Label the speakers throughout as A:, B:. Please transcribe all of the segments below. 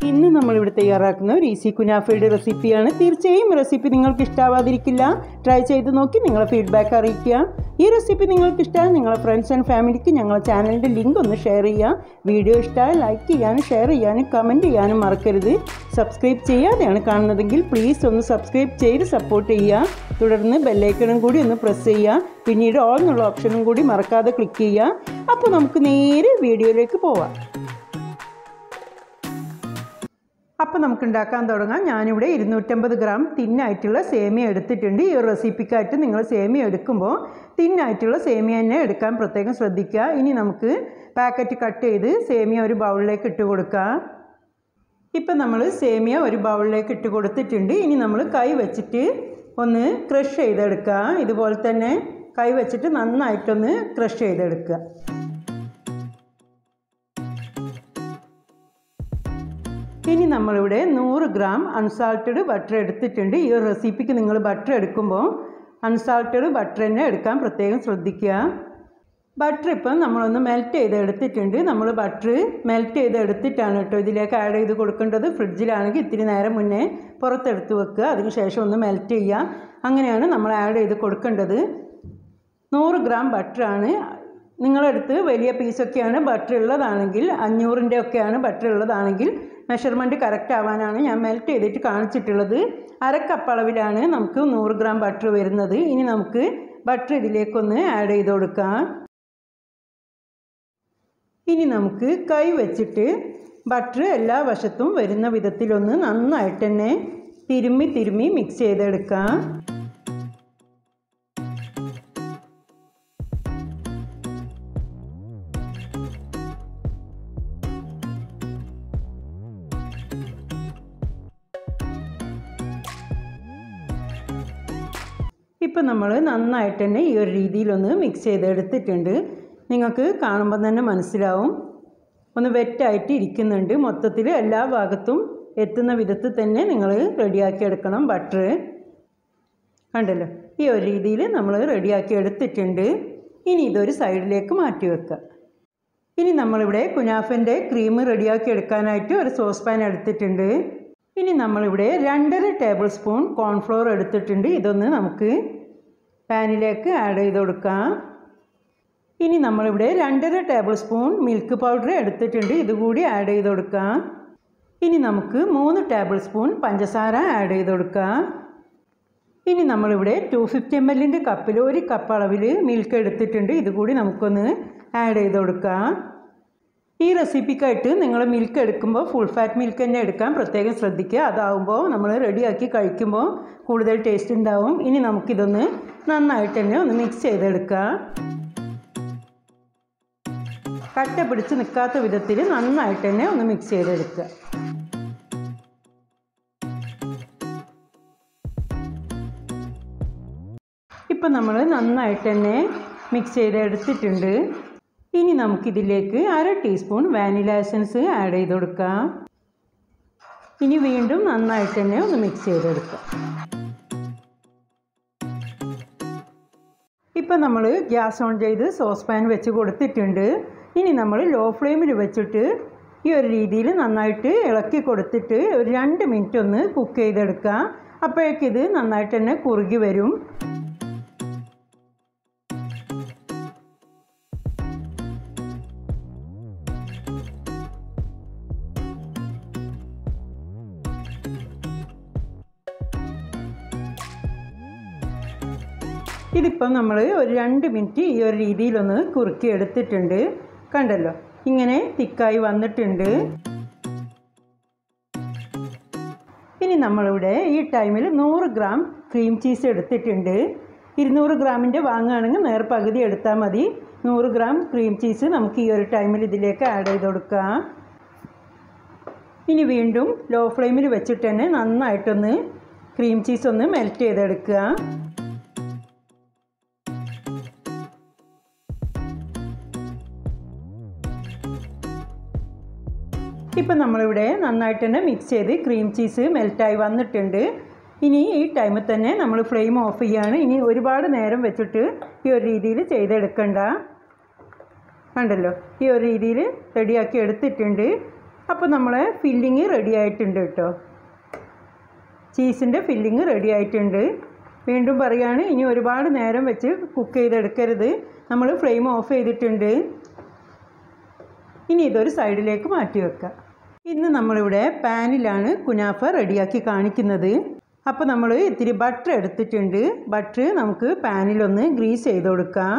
A: ഇന്ന് നമ്മളിവിടെ തയ്യാറാക്കുന്ന ഒരു ഈസി കുനാഫയുടെ റെസിപ്പിയാണ് തീർച്ചയായും റെസിപ്പി നിങ്ങൾക്ക് ഇഷ്ടാവാതിരിക്കില്ല ട്രൈ ചെയ്ത് നോക്കി നിങ്ങളെ ഫീഡ്ബാക്ക് അറിയിക്കുക ഈ റെസിപ്പി നിങ്ങൾക്ക് ഇഷ്ടമായി നിങ്ങളെ ഫ്രണ്ട്സ് ആൻഡ് ഫാമിലിക്ക് ഞങ്ങളെ ചാനലിൻ്റെ ലിങ്ക് ഒന്ന് ഷെയർ ചെയ്യുക വീഡിയോ ഇഷ്ടമായി ലൈക്ക് ചെയ്യാനും ഷെയർ ചെയ്യാനും കമൻറ്റ് ചെയ്യാനും മറക്കരുത് സബ്സ്ക്രൈബ് ചെയ്യാതെയാണ് കാണുന്നതെങ്കിൽ പ്ലീസ് ഒന്ന് സബ്സ്ക്രൈബ് ചെയ്ത് സപ്പോർട്ട് ചെയ്യുക തുടർന്ന് ബെല്ലൈക്കണും കൂടി ഒന്ന് പ്രസ് ചെയ്യുക പിന്നീട് ഓൾ എന്നുള്ള ഓപ്ഷനും കൂടി മറക്കാതെ ക്ലിക്ക് ചെയ്യുക അപ്പോൾ നമുക്ക് നേരെ വീഡിയോയിലേക്ക് പോവാം അപ്പോൾ നമുക്ക് ഉണ്ടാക്കാൻ തുടങ്ങാം ഞാനിവിടെ ഇരുന്നൂറ്റമ്പത് ഗ്രാം തിന്നായിട്ടുള്ള സേമിയ എടുത്തിട്ടുണ്ട് ഈ ഒരു റെസിപ്പിക്കായിട്ട് നിങ്ങൾ സേമിയ എടുക്കുമ്പോൾ തിന്നായിട്ടുള്ള സേമിയ തന്നെ എടുക്കാൻ പ്രത്യേകം ശ്രദ്ധിക്കുക ഇനി നമുക്ക് പാക്കറ്റ് കട്ട് ചെയ്ത് സേമിയ ഒരു ബൗളിലേക്ക് ഇട്ട് കൊടുക്കാം ഇപ്പം നമ്മൾ സേമിയ ഒരു ബൗളിലേക്ക് ഇട്ട് കൊടുത്തിട്ടുണ്ട് ഇനി നമ്മൾ കൈ വെച്ചിട്ട് ഒന്ന് ക്രഷ് ചെയ്തെടുക്കുക ഇതുപോലെ തന്നെ കൈ വെച്ചിട്ട് നന്നായിട്ടൊന്ന് ക്രഷ് ചെയ്തെടുക്കുക ഇനി നമ്മളിവിടെ നൂറ് ഗ്രാം അൺസാൾട്ടഡ് ബട്ടർ എടുത്തിട്ടുണ്ട് ഈ ഒരു റെസിപ്പിക്ക് നിങ്ങൾ ബട്ടർ എടുക്കുമ്പോൾ അൺസാൾട്ടഡ് ബട്ടർ തന്നെ എടുക്കാൻ പ്രത്യേകം ശ്രദ്ധിക്കുക ബട്ടർ ഇപ്പം നമ്മളൊന്ന് മെൽറ്റ് ചെയ്ത് എടുത്തിട്ടുണ്ട് നമ്മൾ ബട്ടർ മെൽറ്റ് ചെയ്ത് എടുത്തിട്ടാണ് കേട്ടോ ഇതിലേക്ക് ആഡ് ചെയ്ത് കൊടുക്കേണ്ടത് ഫ്രിഡ്ജിലാണെങ്കിൽ ഇത്തിരി നേരം മുന്നേ പുറത്തെടുത്ത് വെക്കുക അതിനുശേഷം ഒന്ന് മെൽറ്റ് ചെയ്യുക അങ്ങനെയാണ് നമ്മൾ ആഡ് ചെയ്ത് കൊടുക്കേണ്ടത് നൂറ് ഗ്രാം ബട്ടറാണ് നിങ്ങളടുത്ത് വലിയ പീസൊക്കെയാണ് ബട്ടർ ഉള്ളതാണെങ്കിൽ അഞ്ഞൂറിൻ്റെ ഒക്കെയാണ് ബട്ടർ ഉള്ളതാണെങ്കിൽ മെഷർമെൻറ്റ് കറക്റ്റ് ആവാനാണ് ഞാൻ മെൽറ്റ് ചെയ്തിട്ട് കാണിച്ചിട്ടുള്ളത് അരക്കപ്പ് അളവിലാണ് നമുക്ക് നൂറ് ഗ്രാം ബട്ടർ വരുന്നത് ഇനി നമുക്ക് ബട്ടർ ഇതിലേക്കൊന്ന് ആഡ് ചെയ്ത് കൊടുക്കാം ഇനി നമുക്ക് കൈ വെച്ചിട്ട് ബട്ടർ എല്ലാ വശത്തും വരുന്ന വിധത്തിലൊന്ന് നന്നായിട്ട് തന്നെ തിരുമ്മി തിരുമ്മി മിക്സ് ചെയ്തെടുക്കാം ഇപ്പം നമ്മൾ നന്നായിട്ട് തന്നെ ഈ ഒരു രീതിയിലൊന്ന് മിക്സ് ചെയ്തെടുത്തിട്ടുണ്ട് നിങ്ങൾക്ക് കാണുമ്പോൾ തന്നെ മനസ്സിലാവും ഒന്ന് വെറ്റായിട്ട് ഇരിക്കുന്നുണ്ട് മൊത്തത്തിൽ എല്ലാ ഭാഗത്തും എത്തുന്ന വിധത്തിൽ തന്നെ നിങ്ങൾ റെഡിയാക്കി എടുക്കണം ബട്ടർ കണ്ടല്ലോ ഈ ഒരു രീതിയിൽ നമ്മൾ റെഡിയാക്കി എടുത്തിട്ടുണ്ട് ഇനി ഇതൊരു സൈഡിലേക്ക് മാറ്റി വെക്കുക ഇനി നമ്മളിവിടെ കുനാഫൻ്റെ ക്രീം റെഡിയാക്കി എടുക്കാനായിട്ട് ഒരു സോസ് പാൻ എടുത്തിട്ടുണ്ട് ഇനി നമ്മളിവിടെ രണ്ടര ടേബിൾ സ്പൂൺ കോൺഫ്ലോർ എടുത്തിട്ടുണ്ട് ഇതൊന്ന് നമുക്ക് പാനിലേക്ക് ആഡ് ചെയ്ത് കൊടുക്കാം ഇനി നമ്മളിവിടെ രണ്ടര ടേബിൾ സ്പൂൺ മിൽക്ക് പൗഡർ എടുത്തിട്ടുണ്ട് ഇതുകൂടി ആഡ് ചെയ്ത് കൊടുക്കാം ഇനി നമുക്ക് മൂന്ന് ടേബിൾ സ്പൂൺ പഞ്ചസാര ആഡ് ചെയ്ത് കൊടുക്കാം ഇനി നമ്മളിവിടെ ടു ഫിഫ്റ്റി എം എല്ലിൻ്റെ കപ്പിൽ ഒരു കപ്പ് അളവിൽ മിൽക്ക് എടുത്തിട്ടുണ്ട് ഇതുകൂടി നമുക്കൊന്ന് ആഡ് ചെയ്ത് കൊടുക്കാം ഈ റെസിപ്പിക്കായിട്ട് നിങ്ങൾ മിൽക്ക് എടുക്കുമ്പോൾ ഫുൾ ഫാറ്റ് മിൽക്ക് തന്നെ എടുക്കാൻ പ്രത്യേകം ശ്രദ്ധിക്കുക അതാവുമ്പോൾ നമ്മൾ റെഡിയാക്കി കഴിക്കുമ്പോൾ കൂടുതൽ ടേസ്റ്റ് ഉണ്ടാവും ഇനി നമുക്കിതൊന്ന് നന്നായിട്ട് തന്നെ ഒന്ന് മിക്സ് ചെയ്തെടുക്കുക കട്ട പിടിച്ച് നിൽക്കാത്ത വിധത്തിൽ നന്നായിട്ട് തന്നെ ഒന്ന് മിക്സ് ചെയ്തെടുക്കുക ഇപ്പം നമ്മൾ നന്നായിട്ട് തന്നെ മിക്സ് ചെയ്ത് എടുത്തിട്ടുണ്ട് ഇനി നമുക്കിതിലേക്ക് അര ടീസ്പൂൺ വാനില എസൻസ് ആഡ് ചെയ്ത് കൊടുക്കാം ഇനി വീണ്ടും നന്നായിട്ട് തന്നെ ഒന്ന് മിക്സ് ചെയ്തെടുക്കാം ഇപ്പം നമ്മൾ ഗ്യാസ് ഓൺ ചെയ്ത് സോസ് പാൻ വെച്ച് കൊടുത്തിട്ടുണ്ട് ഇനി നമ്മൾ ലോ ഫ്ലെയിമിൽ വെച്ചിട്ട് ഈ ഒരു രീതിയിൽ നന്നായിട്ട് ഇളക്കി കൊടുത്തിട്ട് ഒരു രണ്ട് മിനിറ്റ് ഒന്ന് കുക്ക് ചെയ്തെടുക്കാം അപ്പോഴേക്കിത് നന്നായിട്ട് തന്നെ കുറുകി വരും ഇതിപ്പം നമ്മൾ ഒരു രണ്ട് മിനിറ്റ് ഈ ഒരു രീതിയിലൊന്ന് കുറുക്കി എടുത്തിട്ടുണ്ട് കണ്ടല്ലോ ഇങ്ങനെ തിക്കായി വന്നിട്ടുണ്ട് ഇനി നമ്മളിവിടെ ഈ ടൈമിൽ നൂറ് ഗ്രാം ക്രീം ചീസ് എടുത്തിട്ടുണ്ട് ഇരുന്നൂറ് ഗ്രാമിൻ്റെ വാങ്ങുകയാണെങ്കിൽ നേർ പകുതി എടുത്താൽ മതി നൂറ് ഗ്രാം ക്രീം ചീസ് നമുക്ക് ഈ ഒരു ടൈമിൽ ഇതിലേക്ക് ആഡ് ചെയ്ത് കൊടുക്കാം ഇനി വീണ്ടും ലോ ഫ്ലെയിമിൽ വെച്ചിട്ട് തന്നെ നന്നായിട്ടൊന്ന് ക്രീം ചീസ് ഒന്ന് മെൽറ്റ് ചെയ്തെടുക്കുക ഇപ്പം നമ്മളിവിടെ നന്നായിട്ട് തന്നെ മിക്സ് ചെയ്ത് ക്രീം ചീസ് മെൽറ്റായി വന്നിട്ടുണ്ട് ഇനി ഈ ടൈമിൽ തന്നെ നമ്മൾ ഫ്ലെയിം ഓഫ് ചെയ്യാണ് ഇനി ഒരുപാട് നേരം വെച്ചിട്ട് ഈ ഒരു രീതിയിൽ ചെയ്തെടുക്കണ്ട കണ്ടല്ലോ ഈ ഒരു രീതിയിൽ റെഡിയാക്കി എടുത്തിട്ടുണ്ട് അപ്പോൾ നമ്മളെ ഫില്ലിങ് റെഡി ആയിട്ടുണ്ട് കേട്ടോ ചീസിൻ്റെ ഫില്ലിങ് റെഡി ആയിട്ടുണ്ട് വീണ്ടും പറയുകയാണ് ഇനി ഒരുപാട് നേരം വെച്ച് കുക്ക് ചെയ്തെടുക്കരുത് നമ്മൾ ഫ്ലെയിം ഓഫ് ചെയ്തിട്ടുണ്ട് ഇനി ഇതൊരു സൈഡിലേക്ക് മാറ്റി വെക്കാം ഇന്ന് നമ്മളിവിടെ പാനിലാണ് കുനാഫ റെഡിയാക്കി കാണിക്കുന്നത് അപ്പോൾ നമ്മൾ ഇത്തിരി ബട്ടർ എടുത്തിട്ടുണ്ട് ബട്ടർ നമുക്ക് പാനിലൊന്ന് ഗ്രീസ് ചെയ്ത് കൊടുക്കാം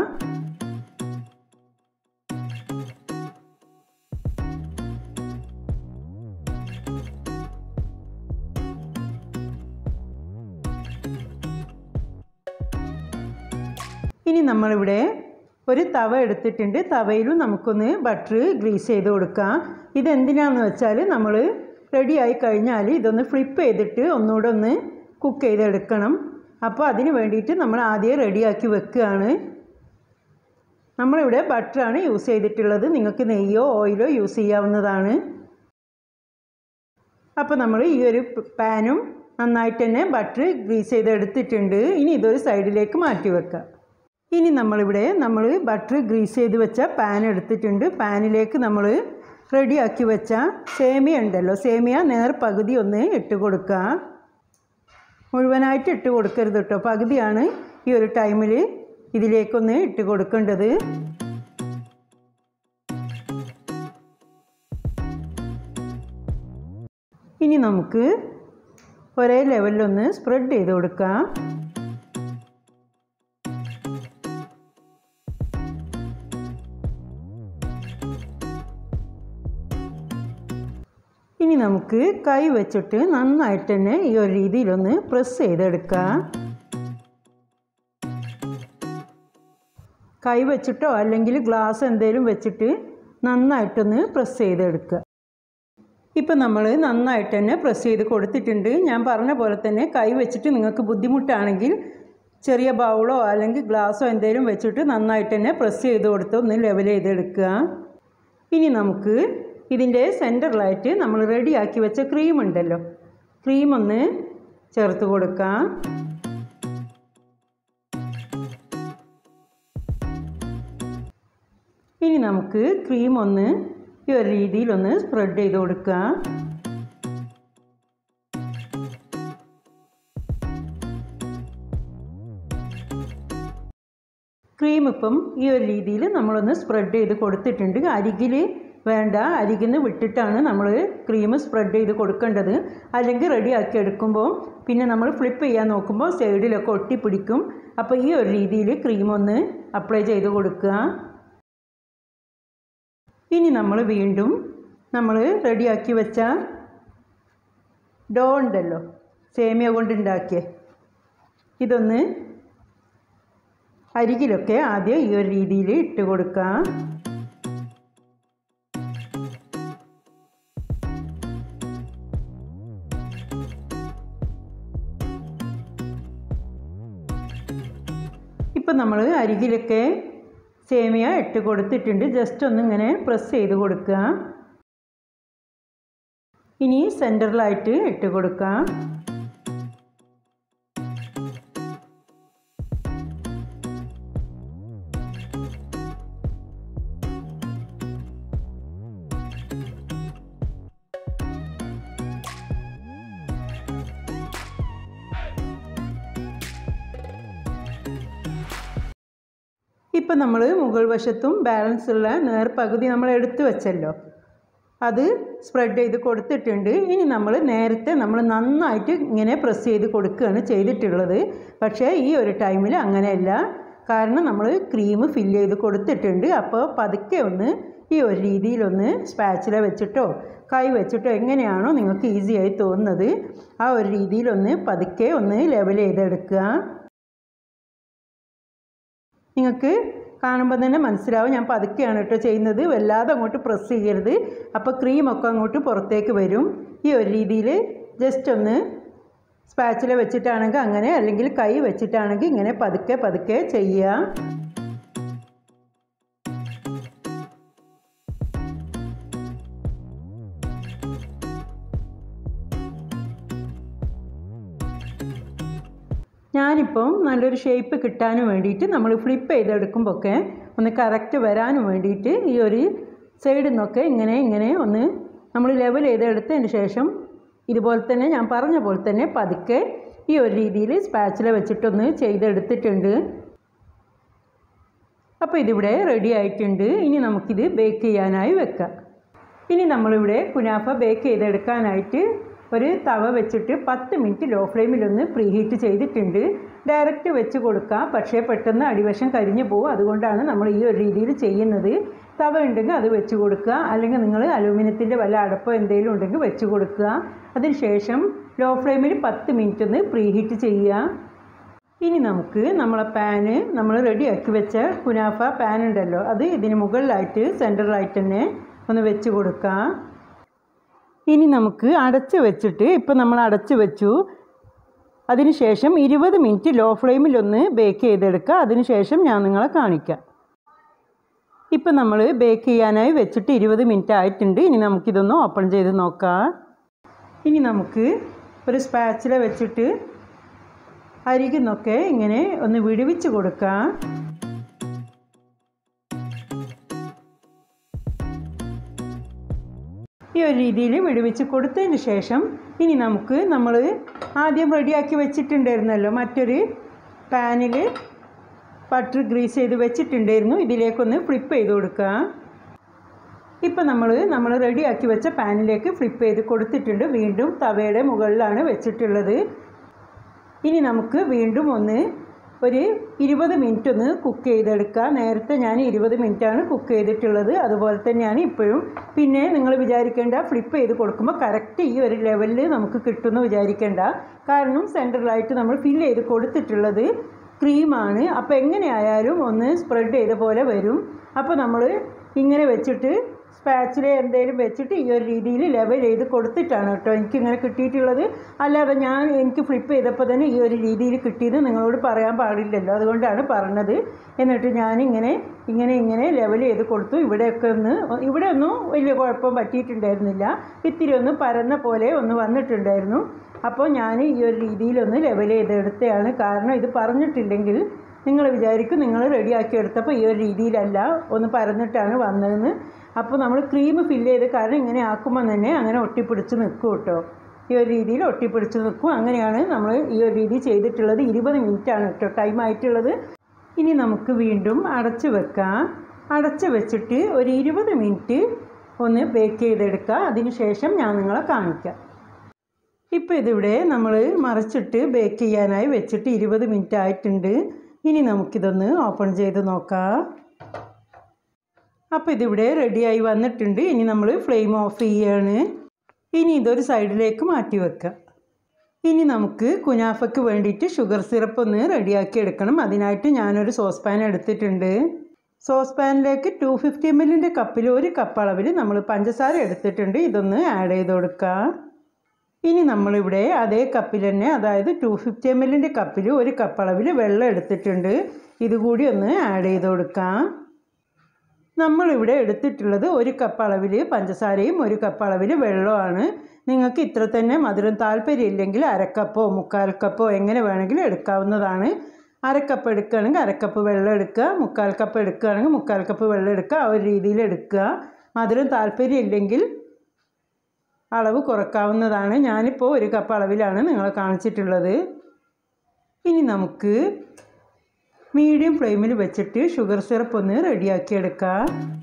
A: ഇനി നമ്മളിവിടെ ഒരു തവ എടുത്തിട്ടുണ്ട് തവയിലും നമുക്കൊന്ന് ബട്ടർ ഗ്രീസ് ചെയ്ത് കൊടുക്കാം ഇതെന്തിനാണെന്ന് വെച്ചാൽ നമ്മൾ റെഡി ആയി കഴിഞ്ഞാൽ ഇതൊന്ന് ഫ്ലിപ്പ് ചെയ്തിട്ട് ഒന്നുകൂടെ ഒന്ന് കുക്ക് ചെയ്തെടുക്കണം അപ്പോൾ അതിന് വേണ്ടിയിട്ട് നമ്മൾ ആദ്യം റെഡിയാക്കി വെക്കുകയാണ് നമ്മളിവിടെ ബട്ടറാണ് യൂസ് ചെയ്തിട്ടുള്ളത് നിങ്ങൾക്ക് നെയ്യോ ഓയിലോ യൂസ് ചെയ്യാവുന്നതാണ് അപ്പോൾ നമ്മൾ ഈ ഒരു പാനും നന്നായിട്ട് തന്നെ ബട്ടർ ഗ്രീസ് ചെയ്ത് എടുത്തിട്ടുണ്ട് ഇനി ഇതൊരു സൈഡിലേക്ക് മാറ്റി വെക്കാം ഇനി നമ്മളിവിടെ നമ്മൾ ബട്ടർ ഗ്രീസ് ചെയ്ത് വെച്ച പാൻ എടുത്തിട്ടുണ്ട് പാനിലേക്ക് നമ്മൾ റെഡിയാക്കി വെച്ച സേമിയ ഉണ്ടല്ലോ സേമിയ നേർ പകുതി ഒന്ന് ഇട്ട് കൊടുക്കുക മുഴുവനായിട്ട് ഇട്ട് കൊടുക്കരുത് കേട്ടോ പകുതിയാണ് ഈ ഒരു ടൈമിൽ ഇതിലേക്കൊന്ന് ഇട്ട് കൊടുക്കേണ്ടത് ഇനി നമുക്ക് ഒരേ ലെവലിലൊന്ന് സ്പ്രെഡ് ചെയ്ത് കൊടുക്കാം ഇനി നമുക്ക് കൈ വെച്ചിട്ട് നന്നായിട്ട് തന്നെ ഈ ഒരു രീതിയിലൊന്ന് പ്രസ് ചെയ്തെടുക്കാം കൈ വെച്ചിട്ടോ അല്ലെങ്കിൽ ഗ്ലാസ് എന്തെങ്കിലും വെച്ചിട്ട് നന്നായിട്ടൊന്ന് പ്രസ് ചെയ്തെടുക്കുക ഇപ്പം നമ്മൾ നന്നായിട്ട് തന്നെ പ്രസ് ചെയ്ത് കൊടുത്തിട്ടുണ്ട് ഞാൻ പറഞ്ഞ പോലെ തന്നെ കൈ വെച്ചിട്ട് നിങ്ങൾക്ക് ബുദ്ധിമുട്ടാണെങ്കിൽ ചെറിയ ബൗളോ അല്ലെങ്കിൽ ഗ്ലാസ്സോ എന്തെങ്കിലും വെച്ചിട്ട് നന്നായിട്ട് തന്നെ പ്രസ് ചെയ്ത് കൊടുത്ത് ഒന്ന് ലെവൽ ചെയ്തെടുക്കുക ഇനി നമുക്ക് ഇതിൻ്റെ സെൻറ്ററിലായിട്ട് നമ്മൾ റെഡിയാക്കി വെച്ച ക്രീം ഉണ്ടല്ലോ ക്രീം ഒന്ന് ചേർത്ത് കൊടുക്കാം ഇനി നമുക്ക് ക്രീം ഒന്ന് ഈ ഒരു രീതിയിലൊന്ന് സ്പ്രെഡ് ചെയ്ത് കൊടുക്കാം ക്രീം ഇപ്പം ഈ ഒരു രീതിയിൽ നമ്മളൊന്ന് സ്പ്രെഡ് ചെയ്ത് കൊടുത്തിട്ടുണ്ട് അരികിൽ വേണ്ട അരികിൽ നിന്ന് വിട്ടിട്ടാണ് നമ്മൾ ക്രീം സ്പ്രെഡ് ചെയ്ത് കൊടുക്കേണ്ടത് അല്ലെങ്കിൽ റെഡിയാക്കി എടുക്കുമ്പോൾ പിന്നെ നമ്മൾ ഫ്ലിപ്പ് ചെയ്യാൻ നോക്കുമ്പോൾ സൈഡിലൊക്കെ ഒട്ടിപ്പിടിക്കും അപ്പോൾ ഈ ഒരു രീതിയിൽ ക്രീം ഒന്ന് അപ്ലൈ ചെയ്ത് കൊടുക്കുക ഇനി നമ്മൾ വീണ്ടും നമ്മൾ റെഡിയാക്കി വെച്ച ഡോ ഉണ്ടല്ലോ സേമിയ കൊണ്ടുണ്ടാക്കിയ ഇതൊന്ന് അരികിലൊക്കെ ആദ്യം ഈ ഒരു രീതിയിൽ ഇട്ട് കൊടുക്കാം ഇപ്പം നമ്മൾ അരികിലൊക്കെ സേമിയ ഇട്ട് കൊടുത്തിട്ടുണ്ട് ജസ്റ്റ് ഒന്ന് ഇങ്ങനെ പ്രസ് ചെയ്ത് കൊടുക്കുക ഇനി സെൻറ്ററിലായിട്ട് ഇട്ട് കൊടുക്കാം ഇപ്പം നമ്മൾ മുകൾ വശത്തും ബാലൻസ് ഉള്ള നേർപകുതി നമ്മൾ എടുത്തു വെച്ചല്ലോ അത് സ്പ്രെഡ് ചെയ്ത് കൊടുത്തിട്ടുണ്ട് ഇനി നമ്മൾ നേരത്തെ നമ്മൾ നന്നായിട്ട് ഇങ്ങനെ പ്രസ് ചെയ്ത് കൊടുക്കുകയാണ് ചെയ്തിട്ടുള്ളത് പക്ഷേ ഈ ഒരു ടൈമിൽ അങ്ങനെയല്ല കാരണം നമ്മൾ ക്രീം ഫില്ല് ചെയ്ത് കൊടുത്തിട്ടുണ്ട് അപ്പോൾ പതുക്കെ ഒന്ന് ഈ ഒരു രീതിയിലൊന്ന് സ്പാച്ചില വെച്ചിട്ടോ കൈ വെച്ചിട്ടോ എങ്ങനെയാണോ നിങ്ങൾക്ക് ഈസി ആയി തോന്നുന്നത് ആ ഒരു രീതിയിലൊന്ന് പതുക്കെ ഒന്ന് ലെവൽ ചെയ്തെടുക്കുക നിങ്ങൾക്ക് കാണുമ്പോൾ തന്നെ മനസ്സിലാവും ഞാൻ പതുക്കെയാണ് കേട്ടോ ചെയ്യുന്നത് വല്ലാതെ അങ്ങോട്ട് പ്രസ് ചെയ്യരുത് അപ്പോൾ ക്രീമൊക്കെ അങ്ങോട്ട് പുറത്തേക്ക് വരും ഈ ഒരു രീതിയിൽ ജസ്റ്റ് ഒന്ന് സ്പാച്ചില വെച്ചിട്ടാണെങ്കിൽ അങ്ങനെ അല്ലെങ്കിൽ കൈ വെച്ചിട്ടാണെങ്കിൽ ഇങ്ങനെ പതുക്കെ പതുക്കെ ചെയ്യുക ഞാനിപ്പം നല്ലൊരു ഷേപ്പ് കിട്ടാനും വേണ്ടിയിട്ട് നമ്മൾ ഫ്ലിപ്പ് ചെയ്തെടുക്കുമ്പോഴൊക്കെ ഒന്ന് കറക്റ്റ് വരാനും വേണ്ടിയിട്ട് ഈ ഒരു സൈഡിൽ നിന്നൊക്കെ ഇങ്ങനെ ഇങ്ങനെ ഒന്ന് നമ്മൾ ലെവൽ ചെയ്തെടുത്തതിന് ശേഷം ഇതുപോലെ തന്നെ ഞാൻ പറഞ്ഞ പോലെ തന്നെ പതുക്കെ ഈ ഒരു രീതിയിൽ സ്പാച്ചില വെച്ചിട്ടൊന്ന് ചെയ്തെടുത്തിട്ടുണ്ട് അപ്പോൾ ഇതിവിടെ റെഡി ആയിട്ടുണ്ട് ഇനി നമുക്കിത് ബേക്ക് ചെയ്യാനായി വെക്കാം ഇനി നമ്മളിവിടെ കുനാഫ ബേക്ക് ചെയ്തെടുക്കാനായിട്ട് ഒരു തവ വെച്ചിട്ട് പത്ത് മിനിറ്റ് ലോ ഫ്ലെയിമിലൊന്ന് പ്രീ ഹീറ്റ് ചെയ്തിട്ടുണ്ട് ഡയറക്റ്റ് വെച്ച് കൊടുക്കാം പക്ഷേ പെട്ടെന്ന് അടിവശം കരിഞ്ഞു പോകും അതുകൊണ്ടാണ് നമ്മൾ ഈ ഒരു രീതിയിൽ ചെയ്യുന്നത് തവ ഉണ്ടെങ്കിൽ അത് വെച്ച് കൊടുക്കുക അല്ലെങ്കിൽ നിങ്ങൾ അലൂമിനിയത്തിൻ്റെ വല്ല അടപ്പോ എന്തെങ്കിലും ഉണ്ടെങ്കിൽ വെച്ച് കൊടുക്കുക അതിന് ശേഷം ലോ ഫ്ലെയിമിൽ പത്ത് മിനിറ്റ് ഒന്ന് പ്രീ ഹീറ്റ് ചെയ്യുക ഇനി നമുക്ക് നമ്മളെ പാന് നമ്മൾ റെഡിയാക്കി വെച്ച കുനാഫ പാൻ ഉണ്ടല്ലോ അത് ഇതിന് മുകളിലായിട്ട് സെൻറ്ററിലായിട്ട് തന്നെ ഒന്ന് വെച്ച് കൊടുക്കാം ഇനി നമുക്ക് അടച്ച് വെച്ചിട്ട് ഇപ്പം നമ്മൾ അടച്ച് വെച്ചു അതിനുശേഷം ഇരുപത് മിനിറ്റ് ലോ ഫ്ലെയിമിലൊന്ന് ബേക്ക് ചെയ്തെടുക്കുക അതിനുശേഷം ഞാൻ നിങ്ങളെ കാണിക്കാം ഇപ്പം നമ്മൾ ബേക്ക് ചെയ്യാനായി വെച്ചിട്ട് ഇരുപത് മിനിറ്റ് ആയിട്ടുണ്ട് ഇനി നമുക്കിതൊന്ന് ഓപ്പൺ ചെയ്ത് നോക്കാം ഇനി നമുക്ക് ഒരു സ്പാച്ചില വെച്ചിട്ട് അരികുന്നൊക്കെ ഇങ്ങനെ ഒന്ന് വിടുവിച്ച് കൊടുക്കാം ഈ ഒരു രീതിയിൽ വിടുവിച്ച് കൊടുത്തതിന് ശേഷം ഇനി നമുക്ക് നമ്മൾ ആദ്യം റെഡിയാക്കി വെച്ചിട്ടുണ്ടായിരുന്നല്ലോ മറ്റൊരു പാനിൽ ബട്ടർ ഗ്രീസ് ചെയ്ത് വെച്ചിട്ടുണ്ടായിരുന്നു ഇതിലേക്കൊന്ന് ഫ്ലിപ്പ് ചെയ്ത് കൊടുക്കുക ഇപ്പം നമ്മൾ നമ്മൾ റെഡിയാക്കി വെച്ച പാനിലേക്ക് ഫ്ലിപ്പ് ചെയ്ത് കൊടുത്തിട്ടുണ്ട് വീണ്ടും തവയുടെ മുകളിലാണ് വെച്ചിട്ടുള്ളത് ഇനി നമുക്ക് വീണ്ടും ഒന്ന് ഒരു ഇരുപത് മിനിറ്റ് ഒന്ന് കുക്ക് ചെയ്തെടുക്കുക നേരത്തെ ഞാൻ ഇരുപത് മിനിറ്റാണ് കുക്ക് ചെയ്തിട്ടുള്ളത് അതുപോലെ തന്നെയാണ് ഇപ്പോഴും പിന്നെ നിങ്ങൾ വിചാരിക്കേണ്ട ഫ്ലിപ്പ് ചെയ്ത് കൊടുക്കുമ്പോൾ കറക്റ്റ് ഈ ഒരു ലെവലിൽ നമുക്ക് കിട്ടുമെന്ന് വിചാരിക്കേണ്ട കാരണം സെൻറ്ററിലായിട്ട് നമ്മൾ ഫില്ല് ചെയ്ത് കൊടുത്തിട്ടുള്ളത് ക്രീമാണ് അപ്പോൾ എങ്ങനെയായാലും ഒന്ന് സ്പ്രെഡ് ചെയ്ത പോലെ വരും അപ്പോൾ നമ്മൾ ഇങ്ങനെ വെച്ചിട്ട് സ്പാച്ചിൽ എന്തെങ്കിലും വെച്ചിട്ട് ഈ ഒരു രീതിയിൽ ലെവൽ ചെയ്ത് കൊടുത്തിട്ടാണ് കേട്ടോ എനിക്കിങ്ങനെ കിട്ടിയിട്ടുള്ളത് അല്ലാതെ ഞാൻ എനിക്ക് ഫ്ലിപ്പ് ചെയ്തപ്പോൾ തന്നെ ഈ ഒരു രീതിയിൽ കിട്ടിയത് നിങ്ങളോട് പറയാൻ പാടില്ലല്ലോ അതുകൊണ്ടാണ് പറഞ്ഞത് എന്നിട്ട് ഞാനിങ്ങനെ ഇങ്ങനെ ഇങ്ങനെ ലെവൽ ചെയ്ത് കൊടുത്തു ഇവിടെയൊക്കെ ഒന്ന് ഇവിടെ ഒന്നും വലിയ കുഴപ്പം പറ്റിയിട്ടുണ്ടായിരുന്നില്ല ഇത്തിരി ഒന്ന് പരന്ന പോലെ ഒന്ന് വന്നിട്ടുണ്ടായിരുന്നു അപ്പോൾ ഞാൻ ഈ ഒരു രീതിയിലൊന്ന് ലെവൽ ചെയ്തെടുത്തതാണ് കാരണം ഇത് പറഞ്ഞിട്ടില്ലെങ്കിൽ നിങ്ങൾ വിചാരിക്കും നിങ്ങൾ റെഡിയാക്കി എടുത്തപ്പോൾ ഈ ഒരു രീതിയിലല്ല ഒന്ന് പരന്നിട്ടാണ് വന്നതെന്ന് അപ്പോൾ നമ്മൾ ക്രീം ഫില്ല് ചെയ്ത് കാരണം ഇങ്ങനെ ആക്കുമ്പോൾ തന്നെ അങ്ങനെ ഒട്ടിപ്പിടിച്ച് നിൽക്കും കേട്ടോ ഈ ഒരു രീതിയിൽ ഒട്ടിപ്പിടിച്ച് നിൽക്കും അങ്ങനെയാണ് നമ്മൾ ഈ ഒരു രീതി ചെയ്തിട്ടുള്ളത് ഇരുപത് മിനിറ്റാണ് കേട്ടോ ടൈം ആയിട്ടുള്ളത് ഇനി നമുക്ക് വീണ്ടും അടച്ച് വെക്കാം അടച്ച് വെച്ചിട്ട് ഒരു ഇരുപത് മിനിറ്റ് ഒന്ന് ബേക്ക് ചെയ്തെടുക്കുക അതിന് ശേഷം ഞാൻ നിങ്ങളെ കാണിക്കാം ഇപ്പോൾ ഇതിവിടെ നമ്മൾ മറിച്ചിട്ട് ബേക്ക് ചെയ്യാനായി വെച്ചിട്ട് ഇരുപത് മിനിറ്റ് ആയിട്ടുണ്ട് ഇനി നമുക്കിതൊന്ന് ഓപ്പൺ ചെയ്ത് നോക്കാം അപ്പോൾ ഇതിവിടെ റെഡിയായി വന്നിട്ടുണ്ട് ഇനി നമ്മൾ ഫ്ലെയിം ഓഫ് ചെയ്യാണ് ഇനി ഇതൊരു സൈഡിലേക്ക് മാറ്റി വെക്കാം ഇനി നമുക്ക് കുനാഫയ്ക്ക് വേണ്ടിയിട്ട് ഷുഗർ സിറപ്പ് ഒന്ന് റെഡിയാക്കി എടുക്കണം അതിനായിട്ട് ഞാനൊരു സോസ് പാൻ എടുത്തിട്ടുണ്ട് സോസ് പാനിലേക്ക് ടു ഫിഫ്റ്റി എം എല്ലിൻ്റെ കപ്പിൽ ഒരു കപ്പ് അളവിൽ നമ്മൾ പഞ്ചസാര എടുത്തിട്ടുണ്ട് ഇതൊന്ന് ആഡ് ചെയ്ത് കൊടുക്കാം ഇനി നമ്മളിവിടെ അതേ കപ്പിൽ തന്നെ അതായത് ടു ഫിഫ്റ്റി എം എല്ലിൻ്റെ കപ്പിൽ ഒരു കപ്പ് അളവിൽ വെള്ളം എടുത്തിട്ടുണ്ട് ഇതുകൂടി ഒന്ന് ആഡ് ചെയ്ത് കൊടുക്കാം നമ്മളിവിടെ എടുത്തിട്ടുള്ളത് ഒരു കപ്പ് അളവിൽ പഞ്ചസാരയും ഒരു കപ്പ് അളവിൽ വെള്ളമാണ് നിങ്ങൾക്ക് ഇത്ര തന്നെ മധുരം താല്പര്യമില്ലെങ്കിൽ അരക്കപ്പോ മുക്കാൽ കപ്പോ എങ്ങനെ വേണമെങ്കിലും എടുക്കാവുന്നതാണ് അരക്കപ്പ് എടുക്കുകയാണെങ്കിൽ അരക്കപ്പ് വെള്ളം എടുക്കുക മുക്കാൽ കപ്പ് എടുക്കുകയാണെങ്കിൽ മുക്കാൽ കപ്പ് വെള്ളം എടുക്കുക ആ ഒരു രീതിയിൽ എടുക്കുക മധുരം താല്പര്യമില്ലെങ്കിൽ അളവ് കുറക്കാവുന്നതാണ് ഞാനിപ്പോൾ ഒരു കപ്പ് അളവിലാണ് നിങ്ങളെ കാണിച്ചിട്ടുള്ളത് ഇനി നമുക്ക് മീഡിയം ഫ്ലെയിമിൽ വെച്ചിട്ട് ഷുഗർ സിറപ്പ് ഒന്ന് റെഡിയാക്കി എടുക്കാം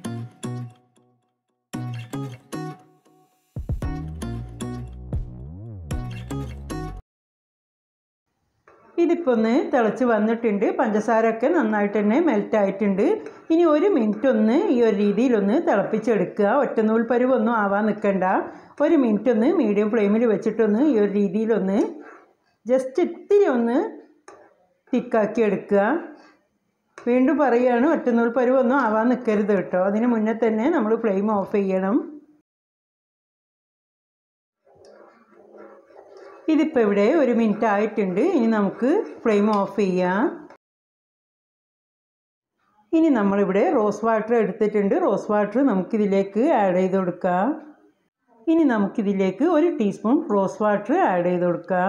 A: ഇതിപ്പോൾ ഒന്ന് തിളച്ച് വന്നിട്ടുണ്ട് പഞ്ചസാരയൊക്കെ നന്നായിട്ട് തന്നെ മെൽറ്റ് ആയിട്ടുണ്ട് ഇനി ഒരു മിനിറ്റ് ഒന്ന് ഈ ഒരു രീതിയിലൊന്ന് തിളപ്പിച്ചെടുക്കുക ഒറ്റനൂൽ പരുവൊന്നും ആവാൻ നിൽക്കണ്ട ഒരു മിനിറ്റ് ഒന്ന് മീഡിയം ഫ്ലെയിമിൽ വെച്ചിട്ടൊന്ന് ഈ ഒരു രീതിയിലൊന്ന് ജസ്റ്റ് ഇത്തിരി ഒന്ന് തിക്കാക്കി എടുക്കുക വീണ്ടും പറയുകയാണ് ഒറ്റനൂൽ പരുവൊന്നും ആവാൻ നിൽക്കരുത് കേട്ടോ അതിന് മുന്നേ തന്നെ നമ്മൾ ഫ്ലെയിം ഓഫ് ചെയ്യണം ഇതിപ്പോൾ ഇവിടെ ഒരു മിനിറ്റ് ആയിട്ടുണ്ട് ഇനി നമുക്ക് ഫ്ലെയിം ഓഫ് ചെയ്യാം ഇനി നമ്മളിവിടെ റോസ് വാട്ടർ എടുത്തിട്ടുണ്ട് റോസ് വാട്ടർ നമുക്കിതിലേക്ക് ആഡ് ചെയ്ത് കൊടുക്കാം ഇനി നമുക്കിതിലേക്ക് ഒരു ടീസ്പൂൺ റോസ് വാട്ടർ ആഡ് ചെയ്ത് കൊടുക്കാം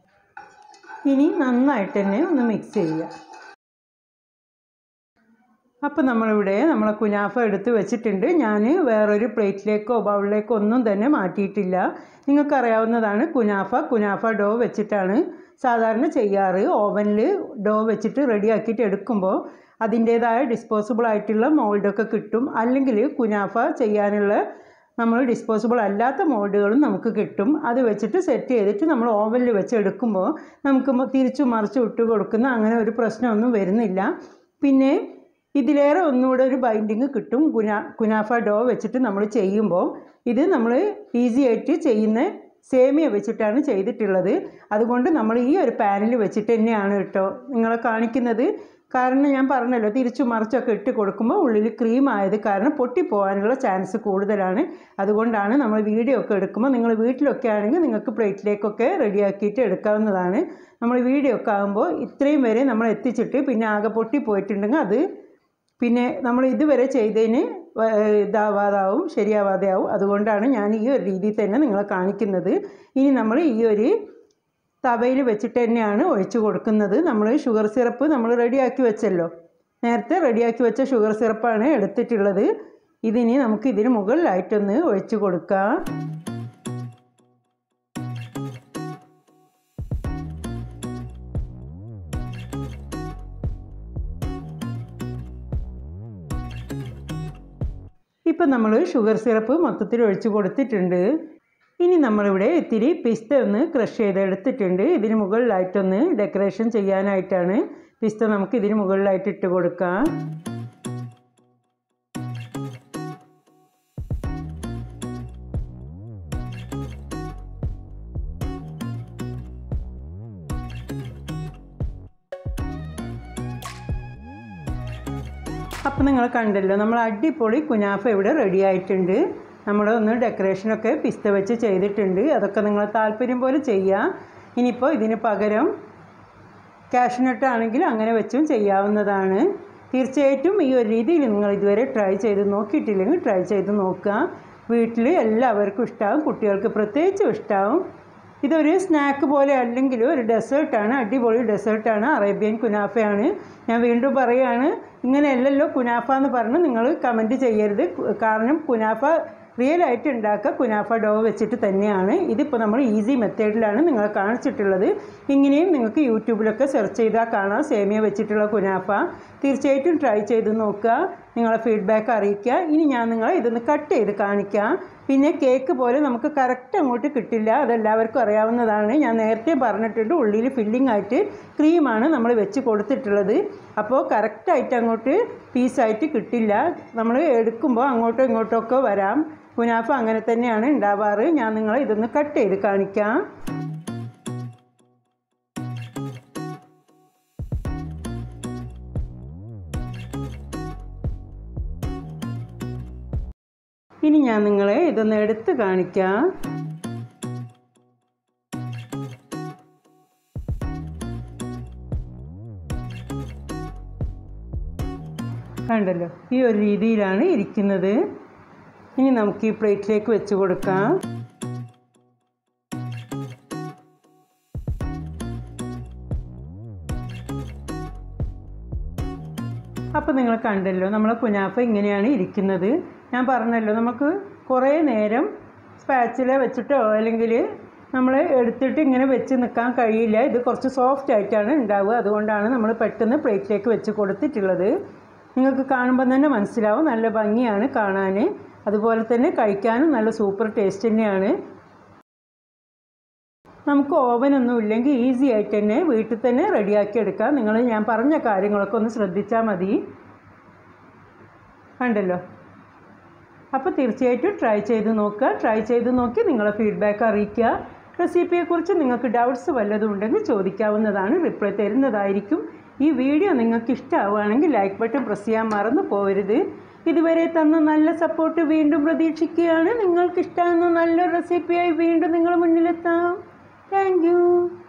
A: ഇനി നന്നായിട്ട് തന്നെ ഒന്ന് മിക്സ് ചെയ്യുക അപ്പോൾ നമ്മളിവിടെ നമ്മളെ കുനാഫ എടുത്ത് വെച്ചിട്ടുണ്ട് ഞാൻ വേറൊരു പ്ലേറ്റിലേക്കോ ബൗളിലേക്കോ ഒന്നും തന്നെ മാറ്റിയിട്ടില്ല നിങ്ങൾക്കറിയാവുന്നതാണ് കുനാഫ കുനാഫ ഡോ വെച്ചിട്ടാണ് സാധാരണ ചെയ്യാറ് ഓവനിൽ ഡോ വെച്ചിട്ട് റെഡിയാക്കിയിട്ട് എടുക്കുമ്പോൾ അതിൻ്റേതായ ഡിസ്പോസിബിൾ ആയിട്ടുള്ള മോൾഡൊക്കെ കിട്ടും അല്ലെങ്കിൽ കുനാഫ ചെയ്യാനുള്ള നമ്മൾ ഡിസ്പോസിബിൾ അല്ലാത്ത മോൾഡുകളും നമുക്ക് കിട്ടും അത് വെച്ചിട്ട് സെറ്റ് ചെയ്തിട്ട് നമ്മൾ ഓവനിൽ വെച്ച് എടുക്കുമ്പോൾ നമുക്ക് മ- തിരിച്ചു മറിച്ച് ഇട്ട് കൊടുക്കുന്ന അങ്ങനെ ഒരു പ്രശ്നമൊന്നും വരുന്നില്ല പിന്നെ ഇതിലേറെ ഒന്നുകൂടെ ഒരു ബൈൻഡിങ് കിട്ടും കുനാ കുനാഫ ഡോ വെച്ചിട്ട് നമ്മൾ ചെയ്യുമ്പോൾ ഇത് നമ്മൾ ഈസി ആയിട്ട് ചെയ്യുന്ന സേമിയ വെച്ചിട്ടാണ് ചെയ്തിട്ടുള്ളത് അതുകൊണ്ട് നമ്മൾ ഈ ഒരു പാനിൽ വെച്ചിട്ട് തന്നെയാണ് കേട്ടോ നിങ്ങളെ കാണിക്കുന്നത് കാരണം ഞാൻ പറഞ്ഞല്ലോ തിരിച്ചു മറിച്ചൊക്കെ ഇട്ട് കൊടുക്കുമ്പോൾ ഉള്ളിൽ ക്രീം ആയത് കാരണം പൊട്ടിപ്പോകാനുള്ള ചാൻസ് കൂടുതലാണ് അതുകൊണ്ടാണ് നമ്മൾ വീഡിയോ ഒക്കെ എടുക്കുമ്പോൾ നിങ്ങൾ വീട്ടിലൊക്കെ ആണെങ്കിൽ നിങ്ങൾക്ക് പ്ലേറ്റിലേക്കൊക്കെ റെഡിയാക്കിയിട്ട് എടുക്കാവുന്നതാണ് നമ്മൾ വീഡിയോ ഒക്കെ ആകുമ്പോൾ ഇത്രയും വരെ നമ്മൾ എത്തിച്ചിട്ട് പിന്നെ ആകെ പൊട്ടിപ്പോയിട്ടുണ്ടെങ്കിൽ അത് പിന്നെ നമ്മൾ ഇതുവരെ ചെയ്തതിന് വ- ഇതാവാതാവും ശരിയാവാതെയാവും അതുകൊണ്ടാണ് ഞാൻ ഈ ഒരു രീതിയിൽ തന്നെ നിങ്ങളെ കാണിക്കുന്നത് ഇനി നമ്മൾ ഈ ഒരു തവയിൽ വെച്ചിട്ട് തന്നെയാണ് ഒഴിച്ചു കൊടുക്കുന്നത് നമ്മൾ ഷുഗർ സിറപ്പ് നമ്മൾ റെഡിയാക്കി വെച്ചല്ലോ നേരത്തെ റെഡിയാക്കി വെച്ച ഷുഗർ സിറപ്പാണ് എടുത്തിട്ടുള്ളത് ഇതിനി നമുക്ക് ഇതിന് മുകളിലായിട്ടൊന്ന് ഒഴിച്ചു കൊടുക്കാം ഇപ്പം നമ്മൾ ഷുഗർ സിറപ്പ് മൊത്തത്തിൽ ഒഴിച്ച് കൊടുത്തിട്ടുണ്ട് ഇനി നമ്മളിവിടെ ഇത്തിരി പിസ്ത ഒന്ന് ക്രഷ് ചെയ്തെടുത്തിട്ടുണ്ട് ഇതിന് മുകളിലായിട്ടൊന്ന് ഡെക്കറേഷൻ ചെയ്യാനായിട്ടാണ് പിസ്ത നമുക്ക് ഇതിന് മുകളിലായിട്ട് ഇട്ട് കൊടുക്കാം അപ്പോൾ നിങ്ങൾ കണ്ടല്ലോ നമ്മൾ അടിപൊളി കുനാഫ ഇവിടെ റെഡി ആയിട്ടുണ്ട് നമ്മൾ ഒന്ന് ഡെക്കറേഷനൊക്കെ പിസ്ത വെച്ച് ചെയ്തിട്ടുണ്ട് അതൊക്കെ നിങ്ങൾ താല്പര്യം പോലെ ചെയ്യുക ഇനിയിപ്പോൾ ഇതിന് പകരം കാഷ്നട്ട് ആണെങ്കിൽ അങ്ങനെ വെച്ചും ചെയ്യാവുന്നതാണ് തീർച്ചയായിട്ടും ഈ ഒരു രീതിയിൽ നിങ്ങൾ ഇതുവരെ ട്രൈ ചെയ്ത് നോക്കിയിട്ടില്ലെങ്കിൽ ട്രൈ ചെയ്ത് നോക്കുക വീട്ടിൽ എല്ലാവർക്കും ഇഷ്ടമാവും കുട്ടികൾക്ക് പ്രത്യേകിച്ചും ഇഷ്ടമാവും ഇതൊരു സ്നാക്ക് പോലെ അല്ലെങ്കിൽ ഒരു ഡെസേർട്ടാണ് അടിപൊളി ഡെസേർട്ടാണ് അറേബ്യൻ കുനാഫയാണ് ഞാൻ വീണ്ടും പറയുകയാണ് ഇങ്ങനെയല്ലല്ലോ കുനാഫ എന്ന് പറഞ്ഞ് നിങ്ങൾ കമൻറ്റ് ചെയ്യരുത് കാരണം കുനാഫ റിയൽ ആയിട്ട് ഉണ്ടാക്കുക കുനാഫ ഡോ വെച്ചിട്ട് തന്നെയാണ് ഇതിപ്പോൾ നമ്മൾ ഈസി മെത്തേഡിലാണ് നിങ്ങളെ കാണിച്ചിട്ടുള്ളത് ഇങ്ങനെയും നിങ്ങൾക്ക് യൂട്യൂബിലൊക്കെ സെർച്ച് ചെയ്താൽ കാണാം സേമിയ വെച്ചിട്ടുള്ള കുനാഫ തീർച്ചയായിട്ടും ട്രൈ ചെയ്ത് നോക്കുക നിങ്ങളെ ഫീഡ്ബാക്ക് അറിയിക്കുക ഇനി ഞാൻ നിങ്ങളെ ഇതൊന്ന് കട്ട് ചെയ്ത് കാണിക്കാം പിന്നെ കേക്ക് പോലെ നമുക്ക് കറക്റ്റ് അങ്ങോട്ട് കിട്ടില്ല അതെല്ലാവർക്കും അറിയാവുന്നതാണ് ഞാൻ നേരത്തെ പറഞ്ഞിട്ടുണ്ട് ഉള്ളിൽ ഫില്ലിംഗ് ആയിട്ട് ക്രീമാണ് നമ്മൾ വെച്ച് കൊടുത്തിട്ടുള്ളത് അപ്പോൾ കറക്റ്റായിട്ട് അങ്ങോട്ട് പീസായിട്ട് കിട്ടില്ല നമ്മൾ എടുക്കുമ്പോൾ അങ്ങോട്ടോ ഇങ്ങോട്ടോ ഒക്കെ വരാം കുനാഫ അങ്ങനെ തന്നെയാണ് ഉണ്ടാവാറ് ഞാൻ നിങ്ങളെ ഇതൊന്ന് കട്ട് ചെയ്ത് കാണിക്കാം ഇനി ഞാൻ നിങ്ങളെ ഇതൊന്ന് എടുത്ത് കാണിക്കാം കണ്ടല്ലോ ഈ ഒരു രീതിയിലാണ് ഇരിക്കുന്നത് ഇനി നമുക്ക് ഈ പ്ലേറ്റിലേക്ക് വെച്ച് കൊടുക്കാം അപ്പോൾ നിങ്ങൾ കണ്ടല്ലോ നമ്മളെ കുനാഫ ഇങ്ങനെയാണ് ഇരിക്കുന്നത് ഞാൻ പറഞ്ഞല്ലോ നമുക്ക് കുറേ നേരം സ്പാച്ചില വെച്ചിട്ടോ അല്ലെങ്കിൽ നമ്മൾ എടുത്തിട്ട് ഇങ്ങനെ വെച്ച് നിൽക്കാൻ കഴിയില്ല ഇത് കുറച്ച് സോഫ്റ്റ് ആയിട്ടാണ് ഉണ്ടാവുക അതുകൊണ്ടാണ് നമ്മൾ പെട്ടെന്ന് പ്ലേറ്റിലേക്ക് വെച്ച് കൊടുത്തിട്ടുള്ളത് നിങ്ങൾക്ക് കാണുമ്പോൾ തന്നെ മനസ്സിലാവും നല്ല ഭംഗിയാണ് കാണാൻ അതുപോലെ തന്നെ കഴിക്കാനും നല്ല സൂപ്പർ ടേസ്റ്റ് തന്നെയാണ് നമുക്ക് ഓവനൊന്നും ഇല്ലെങ്കിൽ ഈസി ആയിട്ട് തന്നെ വീട്ടിൽ തന്നെ റെഡിയാക്കി എടുക്കാം നിങ്ങൾ ഞാൻ പറഞ്ഞ കാര്യങ്ങളൊക്കെ ഒന്ന് ശ്രദ്ധിച്ചാൽ മതി കണ്ടല്ലോ അപ്പോൾ തീർച്ചയായിട്ടും ട്രൈ ചെയ്ത് നോക്കുക ട്രൈ ചെയ്ത് നോക്കി നിങ്ങളെ ഫീഡ്ബാക്ക് അറിയിക്കുക റെസിപ്പിയെക്കുറിച്ച് നിങ്ങൾക്ക് ഡൗട്ട്സ് വല്ലതും ഉണ്ടെങ്കിൽ ചോദിക്കാവുന്നതാണ് റിപ്ലൈ തരുന്നതായിരിക്കും ഈ വീഡിയോ നിങ്ങൾക്ക് ഇഷ്ടമാവുകയാണെങ്കിൽ ലൈക്ക് ബട്ടൺ പ്രസ് ചെയ്യാൻ മറന്നു പോകരുത് ഇതുവരെ തന്ന നല്ല സപ്പോർട്ട് വീണ്ടും പ്രതീക്ഷിക്കുകയാണ് നിങ്ങൾക്ക് ഇഷ്ടമാകുന്ന നല്ലൊരു റെസിപ്പിയായി വീണ്ടും നിങ്ങൾ മുന്നിലെത്താം താങ്ക് യു